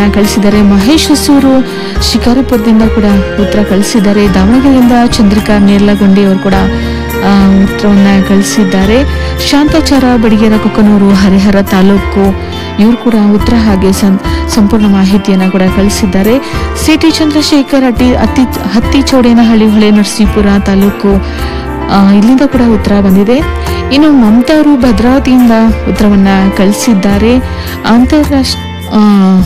ಉತ್ತರವನ್ನ ಕಳಿಸಿದ್ದಾರೆ ಮಹೇಶ್ ಹೊಸೂರು ಶಿಕಾರಿಪುರದಿಂದ ಕೂಡ ಉತ್ತರ ಕಳಿಸಿದ್ದಾರೆ ದಾವಣಗೆರೆಯಿಂದ ಚಂದ್ರಿಕಾ ನೇರ್ಲಗೊಂಡಿ ಅವರು ಕೂಡ ಆ, ಉತ್ತರವನ್ನ ಕಳಿಸಿದ್ದಾರೆ ಶಾಂತಾಚಾರ ಬಡಿಗೆರ ಕೊಕ್ಕನೂರು ಹರಿಹರ ತಾಲೂಕು ಇವರು ಕೂಡ ಉತ್ತರ ಹಾಗೆ ಸಂ- ಸಂಪೂರ್ಣ ಮಾಹಿತಿಯನ್ನ ಕೂಡ ಕಳಿಸಿದ್ದಾರೆ ಸಿಟಿ ಚಂದ್ರಶೇಖರ್ ಅಟ್ಟಿ ಅತ್ತಿ ಹತ್ತಿ ಚೌಡೇನಹಳ್ಳಿ ಹೊಳೆ ನರಸೀಪುರ ತಾಲೂಕು ಆ, ಇಲ್ಲಿಂದ ಕೂಡ ಉತ್ತರ ಬಂದಿದೆ ಇನ್ನು ಮಮತಾ ಅವರು ಭದ್ರಾವತಿಯಿಂದ ಉತ್ತರವನ್ನ ಕಳಿಸಿದ್ದಾರೆ ಅಂತಾರಾಷ್ಟ್ರ ಆ,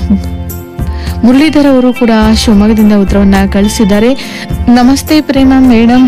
ಮುರಳೀಧರ್ ಅವರು ಕೂಡ ಶಿವಮೊಗ್ಗದಿಂದ ಉತ್ತರವನ್ನ ಕಳಿಸಿದ್ದಾರೆ ನಮಸ್ತೆ ಪ್ರೇಮ ಮೇಡಮ್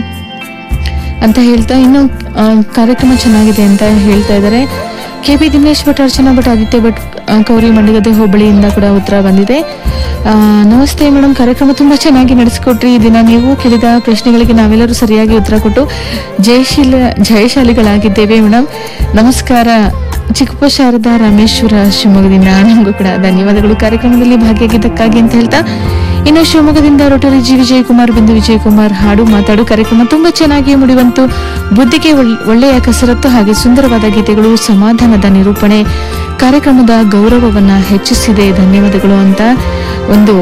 ಅಂತ ಹೇಳ್ತಾ ಇನ್ನು ಆ, ಕಾರ್ಯಕ್ರಮ ಚೆನ್ನಾಗಿದೆ ಅಂತ ಹೇಳ್ತಾ ಇದ್ದಾರೆ ಕೆ ಪಿ ದಿನೇಶ್ ಭಟ್ ಅರ್ಚನಾ ಭಟ್ ಆದಿತ್ಯ ಭಟ್ ಆ, ಕೌರಿ ಮಂಡಿಗದ್ದೆ ಹೋಬಳಿಯಿಂದ ಕೂಡ ಉತ್ತರ ಬಂದಿದೆ ಆ, ನಮಸ್ತೆ ಮೇಡಮ್ ಕಾರ್ಯಕ್ರಮ ತುಂಬಾ ಚೆನ್ನಾಗಿ ನಡೆಸಿಕೊಟ್ರಿ ಈ ದಿನ ನೀವು ಕೇಳಿದ ಪ್ರಶ್ನೆಗಳಿಗೆ ನಾವೆಲ್ಲರೂ ಸರಿಯಾಗಿ ಉತ್ತರ ಕೊಟ್ಟು ಜಯಶೀಲ ಜಯಶಾಲಿಗಳಾಗಿದ್ದೇವೆ ಮೇಡಮ್ ನಮಸ್ಕಾರ ಚಿಕ್ಕಪ್ಪ ಶಾರದಾ ರಾಮೇಶ್ವರ ಶಿವಮೊಗ್ಗದಿಂದ ನಿಮಗೂ ಕೂಡ ಧನ್ಯವಾದಗಳು ಕಾರ್ಯಕ್ರಮದಲ್ಲಿ ಭಾಗಿಯಾಗಿದ್ದಕ್ಕಾಗಿ ಅಂತ ಹೇಳ್ತಾ ಇನ್ನು ಶಿವಮೊಗ್ಗದಿಂದ ರೋಟರಿ ಜಿ ವಿಜಯಕುಮಾರ್ ಬಿಂದು ವಿಜಯಕುಮಾರ್ ಹಾಡು ಮಾತಾಡು ಕಾರ್ಯಕ್ರಮ ತುಂಬಾ ಚೆನ್ನಾಗಿ ಮುಡಿವಂತು ಬುದ್ಧಿಗೆ ಒಳ್- ಒಳ್ಳೆಯ ಕಸರತ್ತು ಹಾಗೆ ಸುಂದರವಾದ ಗೀತೆಗಳು ಸಮಾಧಾನದ ನಿರೂಪಣೆ ಕಾರ್ಯಕ್ರಮದ ಗೌರವವನ್ನ ಹೆಚ್ಚಿಸಿದೆ ಧನ್ಯವಾದಗಳು ಅಂತ ಒಂದು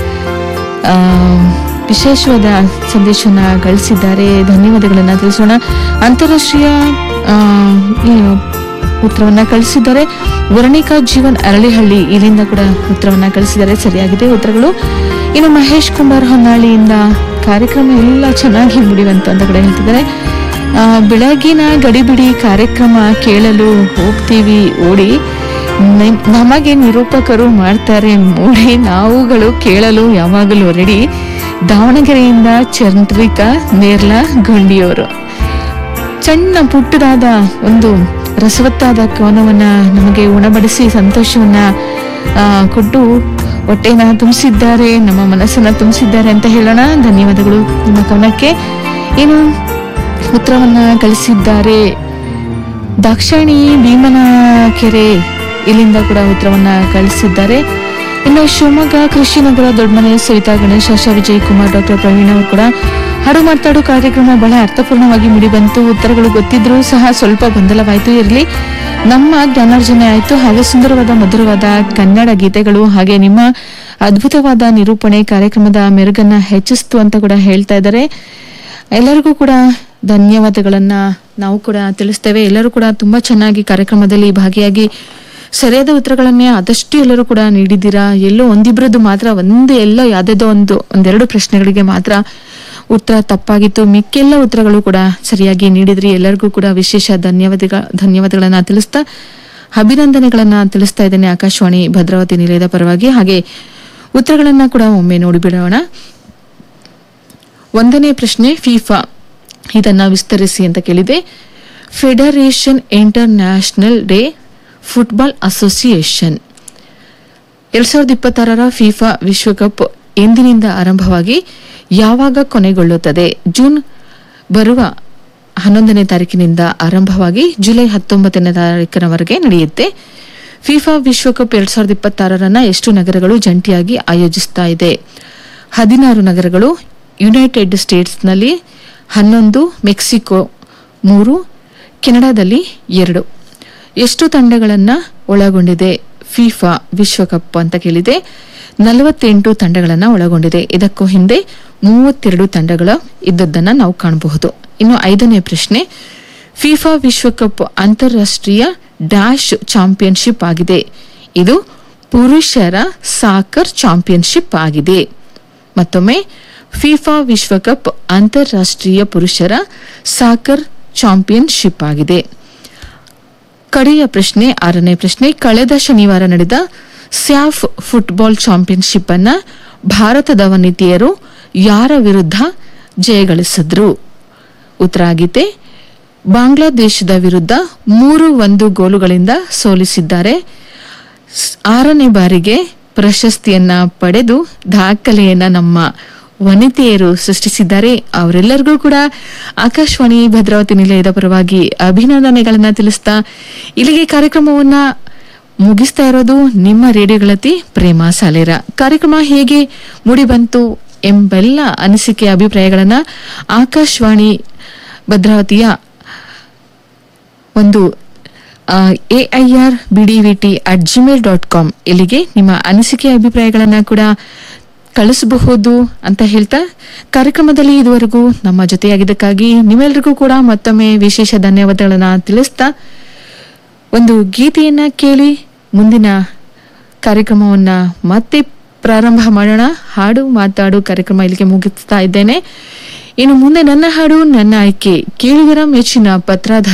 ಆ, ವಿಶೇಷವಾದ ಸಂದೇಶವನ್ನ ಗಳಿಸಿದ್ದಾರೆ ಧನ್ಯವಾದಗಳನ್ನ ತಿಳಿಸೋಣ ಅಂತಾರಾಷ್ಟ್ರೀಯ ಆ, ಏನು ಉತ್ತರವನ್ನ ಕಳಿಸಿದ್ದಾರೆ ವರ್ಣಿಕಾ ಜೀವನ್ ಅರಳಿಹಳ್ಳಿ ಇಲ್ಲಿಂದ ಕೂಡ ಉತ್ತರವನ್ನ ಕಳಿಸಿದ್ದಾರೆ ಸರಿಯಾಗಿದೆ ಉತ್ತರಗಳು ಇನ್ನು ಮಹೇಶ್ ಕುಮಾರ್ ಹೊನ್ನಾಳಿಯಿಂದ ಕಾರ್ಯಕ್ರಮ ಎಲ್ಲ ಚೆನ್ನಾಗಿ ಮುಡಿವಂತ ಅಂತ ಕೂಡ ಹೇಳ್ತಿದ್ದಾರೆ ಆ, ಬೆಳಗಿನ ಗಡಿಬಿಡಿ ಕಾರ್ಯಕ್ರಮ ಕೇಳಲು ಹೋಗ್ತೀವಿ ಓಡಿ ನೆ- ನಮಗೆ ನಿರೂಪಕರು ಮಾಡ್ತಾರೆ ಮೂಡಿ ನಾವುಗಳು ಕೇಳಲು ಯಾವಾಗಲೂ ರೆಡಿ ದಾವಣಗೆರೆಯಿಂದ ಚಂದ್ರಿಕಾ ನೇರ್ಲ ಗೊಂಡಿಯವರು ಸಣ್ಣ ಪುಟ್ಟದಾದ ಒಂದು ರಸವತ್ತಾದ ಕವನವನ್ನ ನಮಗೆ ಉಣಬಡಿಸಿ ಸಂತೋಷವನ್ನ ಆ, ಕೊಟ್ಟು ಹೊಟ್ಟೆನ ತುಂಬಿಸಿದ್ದಾರೆ ನಮ್ಮ ಮನಸ್ಸನ್ನ ತುಂಬಿಸಿದ್ದಾರೆ ಅಂತ ಹೇಳೋಣ ಧನ್ಯವಾದಗಳು ನಿಮ್ಮ ಕವನಕ್ಕೆ ಏನು ಉತ್ತರವನ್ನ ಕಳಿಸಿದ್ದಾರೆ ದಾಕ್ಷಾಯಣಿ ಭೀಮನ ಕೆರೆ ಇಲ್ಲಿಂದ ಕೂಡ ಉತ್ತರವನ್ನ ಕಳಿಸಿದ್ದಾರೆ ಇನ್ನು ಶಿವಮೊಗ್ಗ ಕೃಷಿನಗರ ದೊಡ್ಡಮನೆ ಸವಿತಾ ಗಣೇಶ ಆಶಾ ವಿಜಯ್ ಕುಮಾರ್ ಡಾಕ್ಟರ್ ಪ್ರವೀಣ್ ಅವರು ಕೂಡ ಹಾಡು ಮಾತಾಡು ಕಾರ್ಯಕ್ರಮ ಬಹಳ ಅರ್ಥಪೂರ್ಣವಾಗಿ ಮುಡಿಬಂತು ಉತ್ತರಗಳು ಗೊತ್ತಿದ್ರೂ ಸಹ ಸ್ವಲ್ಪ ಗೊಂದಲವಾಯಿತು ಇರಲಿ ನಮ್ಮ ಜ್ಞಾನಾರ್ಜನೆ ಆಯಿತು ಹಾಗೆ ಸುಂದರವಾದ ಮಧುರವಾದ ಕನ್ನಡ ಗೀತೆಗಳು ಹಾಗೆ ನಿಮ್ಮ ಅದ್ಭುತವಾದ ನಿರೂಪಣೆ ಕಾರ್ಯಕ್ರಮದ ಮೆರುಗನ್ನ ಹೆಚ್ಚಿಸ್ತು ಅಂತ ಕೂಡ ಹೇಳ್ತಾ ಇದ್ದಾರೆ ಎಲ್ಲರಿಗೂ ಕೂಡ ಧನ್ಯವಾದಗಳನ್ನ ನಾವು ಕೂಡ ತಿಳಿಸ್ತೇವೆ ಎಲ್ಲರೂ ಕೂಡ ತುಂಬಾ ಚೆನ್ನಾಗಿ ಕಾರ್ಯಕ್ರಮದಲ್ಲಿ ಭಾಗಿಯಾಗಿ ಸರಿಯಾದ ಉತ್ತರಗಳನ್ನೇ ಆದಷ್ಟು ಎಲ್ಲರೂ ಕೂಡ ನೀಡಿದ್ದೀರಾ ಎಲ್ಲೋ ಒಂದಿಬ್ರದ್ದು ಮಾತ್ರ ಒಂದು ಎಲ್ಲ ಯಾವ್ದಾದೋ ಒಂದು ಒಂದೆರಡು ಪ್ರಶ್ನೆಗಳಿಗೆ ಮಾತ್ರ ಉತ್ತರ ತಪ್ಪಾಗಿತ್ತು ಮಿಕ್ಕೆಲ್ಲ ಉತ್ತರಗಳು ಕೂಡ ಸರಿಯಾಗಿ ನೀಡಿದ್ರಿ ಎಲ್ಲರಿಗೂ ಕೂಡ ವಿಶೇಷ ಧನ್ಯವಾದಗಳ ಧನ್ಯವಾದಗಳನ್ನ ತಿಳಿಸ್ತಾ ಅಭಿನಂದನೆಗಳನ್ನ ತಿಳಿಸ್ತಾ ಇದ್ದೇನೆ ಆಕಾಶವಾಣಿ ಭದ್ರಾವತಿ ನಿಲಯದ ಪರವಾಗಿ ಹಾಗೆ ಉತ್ತರಗಳನ್ನ ಕೂಡ ಒಮ್ಮೆ ನೋಡಿಬಿಡೋಣ ಒಂದನೇ ಪ್ರಶ್ನೆ ಫಿಫಾ ಇದನ್ನ ವಿಸ್ತರಿಸಿ ಅಂತ ಕೇಳಿದೆ federation international de football association ಎರಡ್ ಸಾವಿರದ ಇಪ್ಪತ್ತಾರರ ಫಿಫಾ ವಿಶ್ವಕಪ್ ಎಂದಿನಿಂದ ಆರಂಭವಾಗಿ ಯಾವಾಗ ಕೊನೆಗೊಳ್ಳುತ್ತದೆ ಜೂನ್ ಬರುವ ಹನ್ನೊಂದನೇ ತಾರೀಕಿನಿಂದ ಆರಂಭವಾಗಿ ಜುಲೈ ಹತ್ತೊಂಬತ್ತನೇ ತಾರೀಕಿನವರೆಗೆ ನಡೆಯುತ್ತೆ ಫಿಫಾ ವಿಶ್ವಕಪ್ ಎರಡ್ ಸಾವಿರದ ಇಪ್ಪತ್ತಾರರನ್ನ ಎಷ್ಟು ನಗರಗಳು ಜಂಟಿಯಾಗಿ ಆಯೋಜಿಸ್ತಾ ಇದೆ ಹದಿನಾರು ನಗರಗಳು ಯುನೈಟೆಡ್ ಸ್ಟೇಟ್ಸ್ನಲ್ಲಿ ಹನ್ನೊಂದು ಮೆಕ್ಸಿಕೋ ಮೂರು ಕೆನಡಾದಲ್ಲಿ ಎರಡು ಎಷ್ಟು ತಂಡಗಳನ್ನ ಒಳಗೊಂಡಿದೆ ಫಿಫಾ ವಿಶ್ವಕಪ್ ಅಂತ ಕೇಳಿದೆ ನಲವತ್ತೆಂಟು ತಂಡಗಳನ್ನ ಒಳಗೊಂಡಿದೆ ಇದಕ್ಕೂ ಹಿಂದೆ ಮೂವತ್ತೆರಡು ತಂಡಗಳ ಇದ್ದದ್ದನ್ನ ನಾವು ಕಾಣಬಹುದು ಇನ್ನು ಐದನೇ ಪ್ರಶ್ನೆ ಫಿಫಾ ವಿಶ್ವಕಪ್ ಅಂತಾರಾಷ್ಟ್ರೀಯ ಡ್ಯಾಶ್ ಚಾಂಪಿಯನ್ಶಿಪ್ ಆಗಿದೆ ಇದು ಪುರುಷರ ಸಾಕರ್ ಚಾಂಪಿಯನ್ಶಿಪ್ ಆಗಿದೆ ಮತ್ತೊಮ್ಮೆ ಫಿಫಾ ವಿಶ್ವಕಪ್ ಅಂತಾರಾಷ್ಟ್ರೀಯ ಪುರುಷರ ಸಾಕರ್ ಚಾಂಪಿಯನ್ಶಿಪ್ ಆಗಿದೆ ಕಡೆಯ ಪ್ರಶ್ನೆ ಆರನೇ ಪ್ರಶ್ನೆ ಕಳೆದ ಶನಿವಾರ ನಡೆದ ಸ್ಯಾಫ್ ಫುಟ್ಬಾಲ್ ಚಾಂಪಿಯನ್ಶಿಪ್ ಅನ್ನ ಭಾರತದ ವನಿತೆಯರು ಯಾರ ವಿರುದ್ಧ ಜಯಗಳಿಸಿದ್ರು ಉತ್ತರ ಆಗಿದೆ ಬಾಂಗ್ಲಾದೇಶದ ವಿರುದ್ಧ ಮೂರು ಒಂದು ಗೋಲುಗಳಿಂದ ಸೋಲಿಸಿದ್ದಾರೆ ಸ್- ಆರನೇ ಬಾರಿಗೆ ಪ್ರಶಸ್ತಿಯನ್ನ ಪಡೆದು ದಾಖಲೆಯನ್ನ ನಮ್ಮ ವನಿತೆಯರು ಸೃಷ್ಟಿಸಿದ್ದಾರೆ ಅವರೆಲ್ಲರಿಗೂ ಕೂಡ ಆಕಾಶವಾಣಿ ಭದ್ರಾವತಿ ನಿಲಯದ ಪರವಾಗಿ ಅಭಿನಂದನೆಗಳನ್ನ ತಿಳಿಸ್ತಾ ಇಲ್ಲಿಗೆ ಕಾರ್ಯಕ್ರಮವನ್ನ ಮುಗಿಸ್ತಾ ಇರೋದು ನಿಮ್ಮ ರೇಡಿಯೋಗಳತಿ ಪ್ರೇಮ ಸಾಲೇರ ಕಾರ್ಯಕ್ರಮ ಹೇಗೆ ಮೂಡಿಬಂತು ಎಂಬೆಲ್ಲ ಅನಿಸಿಕೆ ಅಭಿಪ್ರಾಯಗಳನ್ನ ಆಕಾಶವಾಣಿ ಭದ್ರಾವತಿಯ ಒಂದು A I R B D V T at gmail dot com ಇಲ್ಲಿಗೆ ನಿಮ್ಮ ಅನಿಸಿಕೆ ಅಭಿಪ್ರಾಯಗಳನ್ನು ಕೂಡ ಕಳಿಸಬಹುದು ಅಂತ ಹೇಳ್ತಾ ಕಾರ್ಯಕ್ರಮದಲ್ಲಿ ಇದುವರೆಗೂ ನಮ್ಮ ಜೊತೆಯಾಗಿದ್ದಕ್ಕಾಗಿ ನಿಮ್ಮೆಲ್ಲರಿಗೂ ಕೂಡ ಮತ್ತೊಮ್ಮೆ ವಿಶೇಷ ಧನ್ಯವಾದಗಳನ್ನ ತಿಳಿಸ್ತಾ ಒಂದು ಗೀತೆಯನ್ನ ಕೇಳಿ ಮುಂದಿನ ಕಾರ್ಯಕ್ರಮವನ್ನ ಮತ್ತೆ ಪ್ರಾರಂಭ ಮಾಡೋಣ ಹಾಡು ಮಾತಾಡು ಕಾರ್ಯಕ್ರಮ ಇಲ್ಲಿಗೆ ಮುಗಿಸ್ತಾ ಇದ್ದೇನೆ ಇನ್ನು ಮುಂದೆ ನನ್ನ ಹಾಡು ನನ್ನ ಆಯ್ಕೆ ಕೇಳಿದರ ಮೆಚ್ಚಿನ ಪತ್ರಾಧಾರ